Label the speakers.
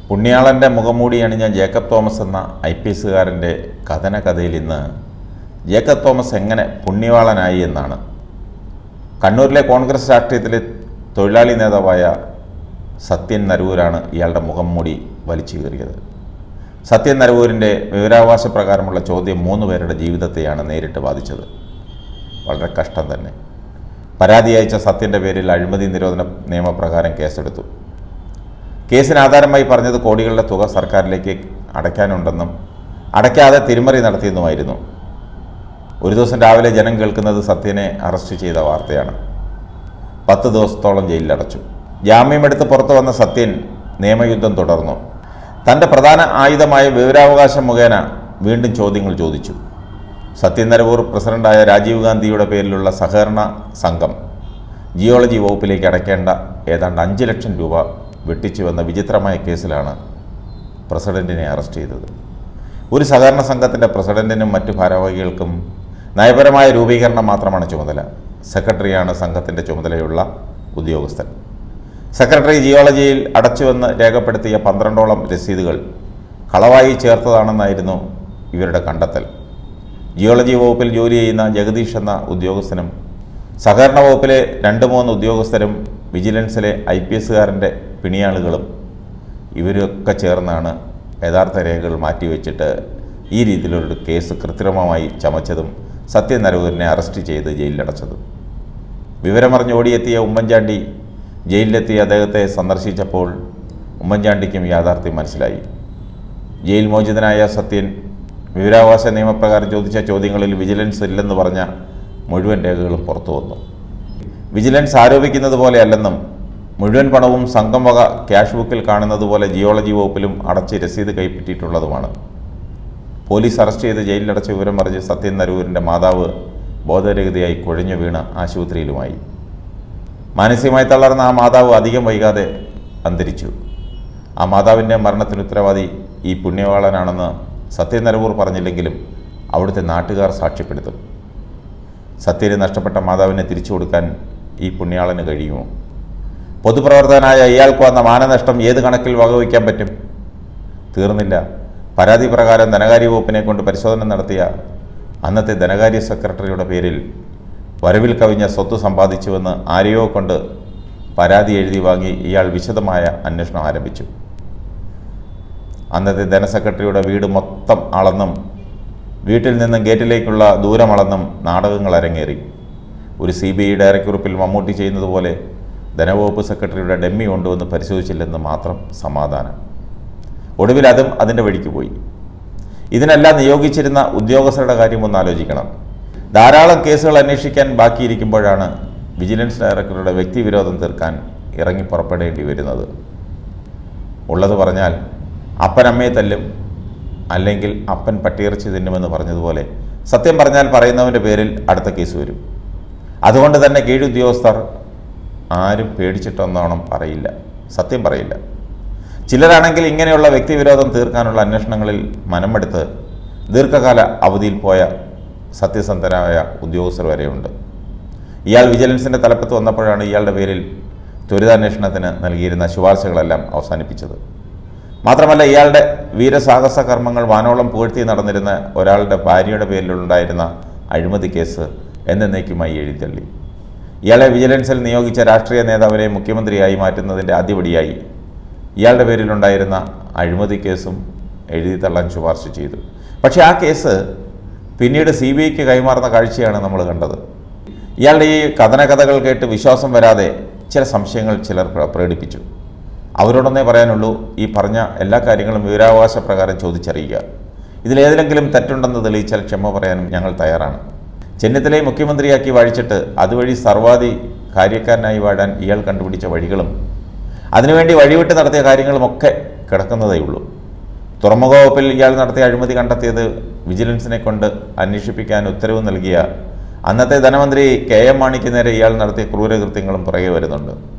Speaker 1: പുണ്യാളൻ്റെ മുഖംമൂടി അണിഞ്ഞ ജേക്കബ് തോമസ് എന്ന ഐ പി എസുകാരൻ്റെ കഥന കഥയിൽ ഇന്ന് ജേക്കബ് തോമസ് എങ്ങനെ പുണ്യവാളനായി എന്നാണ് കണ്ണൂരിലെ കോൺഗ്രസ് രാഷ്ട്രീയത്തിലെ തൊഴിലാളി നേതാവായ സത്യൻ നരൂരാണ് ഇയാളുടെ മുഖംമൂടി വലിച്ചു കീറിയത് സത്യൻ നരവൂരിൻ്റെ വിവരാവകാശ പ്രകാരമുള്ള ചോദ്യം മൂന്ന് പേരുടെ ജീവിതത്തെയാണ് നേരിട്ട് ബാധിച്ചത് വളരെ കഷ്ടം തന്നെ പരാതി അയച്ച സത്യൻ്റെ പേരിൽ അഴിമതി നിരോധന നിയമപ്രകാരം കേസെടുത്തു കേസിന് ആധാരമായി പറഞ്ഞത് കോടികളുടെ തുക സർക്കാരിലേക്ക് അടയ്ക്കാനുണ്ടെന്നും അടയ്ക്കാതെ തിരിമറി നടത്തിയെന്നുമായിരുന്നു ഒരു ദിവസം രാവിലെ ജനം കേൾക്കുന്നത് സത്യനെ അറസ്റ്റ് ചെയ്ത വാർത്തയാണ് പത്ത് ദിവസത്തോളം ജയിലിലടച്ചു ജാമ്യമെടുത്ത് പുറത്തു വന്ന സത്യൻ നിയമയുദ്ധം തുടർന്നു തൻ്റെ പ്രധാന ആയുധമായ വിവരാവകാശം മുഖേന വീണ്ടും ചോദ്യങ്ങൾ ചോദിച്ചു സത്യൻ നരവൂർ പ്രസിഡന്റായ രാജീവ് ഗാന്ധിയുടെ പേരിലുള്ള സഹകരണ സംഘം ജിയോളജി വകുപ്പിലേക്ക് അടയ്ക്കേണ്ട ഏതാണ്ട് അഞ്ച് ലക്ഷം രൂപ വെട്ടിച്ചുവെന്ന വിചിത്രമായ കേസിലാണ് പ്രസിഡന്റിനെ അറസ്റ്റ് ചെയ്തത് ഒരു സഹകരണ സംഘത്തിൻ്റെ പ്രസിഡന്റിനും മറ്റു ഭാരവാഹികൾക്കും നയപരമായ രൂപീകരണം മാത്രമാണ് ചുമതല സെക്രട്ടറിയാണ് സംഘത്തിൻ്റെ ചുമതലയുള്ള ഉദ്യോഗസ്ഥൻ സെക്രട്ടറി ജിയോളജിയിൽ അടച്ചുവെന്ന് രേഖപ്പെടുത്തിയ പന്ത്രണ്ടോളം രസീതുകൾ കളവായി ചേർത്തതാണെന്നായിരുന്നു ഇവരുടെ കണ്ടെത്തൽ ജിയോളജി വകുപ്പിൽ ജോലി ചെയ്യുന്ന ജഗദീഷ് എന്ന ഉദ്യോഗസ്ഥനും സഹകരണ വകുപ്പിലെ രണ്ട് മൂന്ന് ഉദ്യോഗസ്ഥരും വിജിലൻസിലെ ഐ പി എസുകാരൻ്റെ പിണിയാളുകളും ഇവരൊക്കെ ചേർന്നാണ് യഥാർത്ഥ രേഖകൾ മാറ്റിവെച്ചിട്ട് ഈ രീതിയിലൊരു കേസ് കൃത്രിമമായി ചമച്ചതും സത്യ നരവൂരിനെ അറസ്റ്റ് ചെയ്ത് ജയിലിലടച്ചതും വിവരമറിഞ്ഞ് ഓടിയെത്തിയ ഉമ്മൻചാണ്ടി ജയിലിലെത്തിയ അദ്ദേഹത്തെ സന്ദർശിച്ചപ്പോൾ ഉമ്മൻചാണ്ടിക്കും യാഥാർത്ഥ്യം മനസ്സിലായി ജയിൽ മോചിതനായ സത്യൻ വിവരാവകാശ നിയമപ്രകാരം ചോദിച്ച ചോദ്യങ്ങളിൽ വിജിലൻസ് ഇല്ലെന്ന് പറഞ്ഞ മുഴുവൻ രേഖകളും പുറത്തു വന്നു വിജിലൻസ് ആരോപിക്കുന്നത് പോലെയല്ലെന്നും മുഴുവൻ പണവും സംഘം വക ക്യാഷ് ബുക്കിൽ കാണുന്നത് പോലെ ജിയോളജി വകുപ്പിലും അടച്ച് രസീത് കൈപ്പറ്റിയിട്ടുള്ളതുമാണ് പോലീസ് അറസ്റ്റ് ചെയ്ത് ജയിലിലടച്ച വിവരം അറിഞ്ഞ് സത്യൻ നരൂരിൻ്റെ മാതാവ് ബോധരഹിതയായി കുഴഞ്ഞു വീണ് ആശുപത്രിയിലുമായി മാനസികമായി തളർന്ന ആ മാതാവ് അധികം വൈകാതെ അന്തരിച്ചു ആ മാതാവിൻ്റെ മരണത്തിന് ഉത്തരവാദി ഈ പുണ്യവാളനാണെന്ന് സത്യൻ നരവൂർ പറഞ്ഞില്ലെങ്കിലും അവിടുത്തെ നാട്ടുകാർ സാക്ഷ്യപ്പെടുത്തും സത്യന് നഷ്ടപ്പെട്ട മാതാവിനെ തിരിച്ചു കൊടുക്കാൻ ഈ പുണ്യാളന് കഴിയുമോ പൊതുപ്രവർത്തകനായ ഇയാൾക്ക് വന്ന മാനനഷ്ടം ഏത് കണക്കിൽ വകവയ്ക്കാൻ പറ്റും തീർന്നില്ല പരാതി പ്രകാരം ധനകാര്യ വകുപ്പിനെ കൊണ്ട് പരിശോധന നടത്തിയ അന്നത്തെ ധനകാര്യ സെക്രട്ടറിയുടെ പേരിൽ വരവിൽ കവിഞ്ഞ സ്വത്ത് സമ്പാദിച്ചുവെന്ന് ആരെയോ കൊണ്ട് പരാതി എഴുതി വാങ്ങി ഇയാൾ വിശദമായ അന്വേഷണം ആരംഭിച്ചു അന്നത്തെ ധനസെക്രട്ടറിയുടെ വീട് മൊത്തം അളന്നും വീട്ടിൽ നിന്നും ഗേറ്റിലേക്കുള്ള ദൂരം അളന്നും നാടകങ്ങൾ അരങ്ങേറി ഒരു സി ബി ഐ ഡയറക്ടറുപ്പിൽ മമ്മൂട്ടി ചെയ്യുന്നത് പോലെ ധനവകുപ്പ് സെക്രട്ടറിയുടെ ഡെമ്മി കൊണ്ടുവന്ന് പരിശോധിച്ചില്ലെന്ന് മാത്രം സമാധാനം ഒടുവിൽ അതും അതിൻ്റെ വഴിക്ക് പോയി ഇതിനെല്ലാം നിയോഗിച്ചിരുന്ന ഉദ്യോഗസ്ഥരുടെ കാര്യം ഒന്ന് ആലോചിക്കണം ധാരാളം കേസുകൾ അന്വേഷിക്കാൻ ബാക്കിയിരിക്കുമ്പോഴാണ് വിജിലൻസ് ഡയറക്ടറുടെ വ്യക്തിവിരോധം തീർക്കാൻ ഇറങ്ങി പുറപ്പെടേണ്ടി വരുന്നത് ഉള്ളത് പറഞ്ഞാൽ അപ്പൻ അമ്മയെ തല്ലും അല്ലെങ്കിൽ അപ്പൻ പട്ടിയിറച്ചി തിന്നുമെന്ന് പറഞ്ഞതുപോലെ സത്യം പറഞ്ഞാൽ പറയുന്നവൻ്റെ പേരിൽ അടുത്ത കേസ് വരും അതുകൊണ്ട് തന്നെ കീഴുദ്യോഗസ്ഥർ ആരും പേടിച്ചിട്ടൊന്നോണം പറയില്ല സത്യം പറയില്ല ചിലരാണെങ്കിൽ ഇങ്ങനെയുള്ള വ്യക്തിവിരോധം തീർക്കാനുള്ള അന്വേഷണങ്ങളിൽ മനമെടുത്ത് ദീർഘകാല അവധിയിൽ പോയ സത്യസന്ധരായ ഉദ്യോഗസ്ഥർ വരെയുണ്ട് ഇയാൾ വിജിലൻസിൻ്റെ തലപ്പത്ത് വന്നപ്പോഴാണ് ഇയാളുടെ പേരിൽ ത്വരിതാന്വേഷണത്തിന് നൽകിയിരുന്ന ശുപാർശകളെല്ലാം അവസാനിപ്പിച്ചത് മാത്രമല്ല ഇയാളുടെ വീരസാഹസ കർമ്മങ്ങൾ വാനോളം പുകഴ്ത്തി നടന്നിരുന്ന ഒരാളുടെ ഭാര്യയുടെ പേരിലുണ്ടായിരുന്ന അഴിമതി കേസ് എന്നേക്കുമായി എഴുതിത്തള്ളി ഇയാളെ വിജിലൻസിൽ നിയോഗിച്ച രാഷ്ട്രീയ നേതാവിനെ മുഖ്യമന്ത്രിയായി മാറ്റുന്നതിൻ്റെ ആദ്യപടിയായി ഇയാളുടെ പേരിലുണ്ടായിരുന്ന അഴിമതി കേസും എഴുതി തള്ളാൻ ശുപാർശ ചെയ്തു പക്ഷേ ആ കേസ് പിന്നീട് സി ബി ഐക്ക് കൈമാറുന്ന കാഴ്ചയാണ് നമ്മൾ കണ്ടത് ഇയാളുടെ ഈ കഥനകഥകൾ കേട്ട് വിശ്വാസം വരാതെ ചില സംശയങ്ങൾ ചിലർ പ്ര- പ്രകടിപ്പിച്ചു അവരോടൊന്നേ പറയാനുള്ളൂ ഈ പറഞ്ഞ എല്ലാ കാര്യങ്ങളും വിവരാവകാശ പ്രകാരം ചോദിച്ചറിയുക ഇതിലേതിലെങ്കിലും തെറ്റുണ്ടെന്ന് തെളിയിച്ചാൽ ക്ഷമ പറയാനും ഞങ്ങൾ തയ്യാറാണ് ചെന്നിത്തലയെ മുഖ്യമന്ത്രിയാക്കി വാഴിച്ചിട്ട് അതുവഴി സർവാധി കാര്യക്കാരനായി വാഴാൻ ഇയാൾ കണ്ടുപിടിച്ച വഴികളും അതിനുവേണ്ടി വഴിവിട്ട് നടത്തിയ കാര്യങ്ങളുമൊക്കെ കിടക്കുന്നതേ ഉള്ളൂ തുറമുഖ വകുപ്പിൽ ഇയാൾ നടത്തിയ അഴിമതി കണ്ടെത്തിയത് വിജിലൻസിനെ കൊണ്ട് അന്വേഷിപ്പിക്കാൻ ഉത്തരവ് നൽകിയ അന്നത്തെ ധനമന്ത്രി കെ എം മാണിക്ക് നേരെ ഇയാൾ നടത്തിയ ക്രൂരകൃത്യങ്ങളും പുറകെ വരുന്നുണ്ട്